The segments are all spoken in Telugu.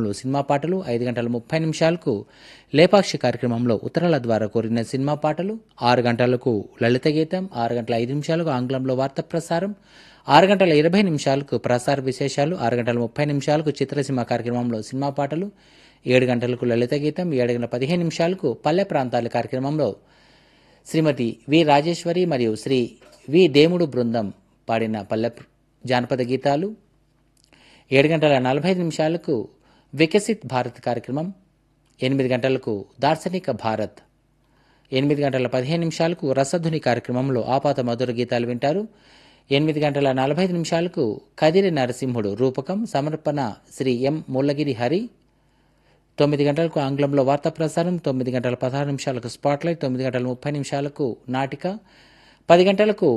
కార్యక్రమంలో సినిమా పాటలు ఐదు గంటల ముప్పై నిమిషాలకు లేపాక్షి కార్యక్రమంలో ఉత్తరాల ద్వారా కోరిన సినిమా పాటలు ఆరు గంటలకు లలిత గీతం ఆరు గంటల ఐదు నిమిషాలకు ఆంగ్లంలో వార్త ప్రసారం ఆరు గంటల ఇరవై నిమిషాలకు ప్రసార విశేషాలు ఆరు గంటల ముప్పై నిమిషాలకు చిత్రసీమ కార్యక్రమంలో సినిమా పాటలు ఏడు గంటలకు లలిత గీతం ఏడు గంటల పదిహేను నిమిషాలకు పల్లె ప్రాంతాల కార్యక్రమంలో శ్రీమతి వి రాజేశ్వరి మరియు శ్రీ వి దేముడు బృందం పాడిన పల్లె ప్ర- జానపద గీతాలు ఏడు గంటల నలభై ఐదు నిమిషాలకు వికసిత్ భారత్ కార్యక్రమం ఎనిమిది గంటలకు దార్శనిక భారత్ ఎనిమిది గంటల పదిహేను నిమిషాలకు రసధుని కార్యక్రమంలో ఆపాత మధుర గీతాలు వింటారు ఎనిమిది గంటల నలభై ఐదు నిమిషాలకు కదిరి నరసింహుడు రూపకం సమర్పణ శ్రీ ఎం ముల్లగిరి హరి తొమ్మిది గంటలకు ఆంగ్లంలో వార్తా ప్రసారం తొమ్మిది గంటల పదహారు నిమిషాలకు స్పాట్లైట్ తొమ్మిది గంటల ముప్పై నిమిషాలకు నాటిక పది గంటలకు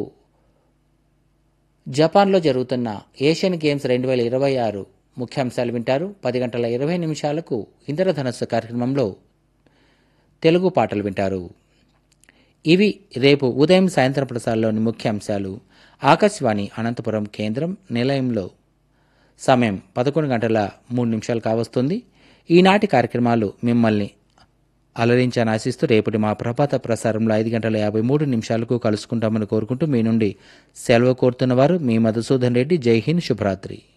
జపాన్లో జరుగుతున్న ఏషియన్ గేమ్స్ రెండు వేల ఇరవై ఆరు ముఖ్యాంశాలు వింటారు పది గంటల ఇరవై నిమిషాలకు ఇంద్రధనస్సు కార్యక్రమంలో తెలుగు పాటలు వింటారు ఇవి రేపు ఉదయం సాయంత్రం ప్రసారంలోని ముఖ్యాంశాలు ఆకాశవాణి అనంతపురం కేంద్రం నిలయంలో సమయం పదకొండు గంటల మూడు నిమిషాలు కావస్తుంది ఈనాటి కార్యక్రమాలు మిమ్మల్ని అలరించాలని ఆశిస్తూ రేపటి మా ప్రభాత ప్రసారంలో ఐదు గంటల యాభై మూడు నిమిషాలకు కలుసుకుంటామని కోరుకుంటూ మీ నుండి సెలవు కోరుతున్నవారు మీ మధుసూదన్ రెడ్డి జై హింద్ శుభరాత్రి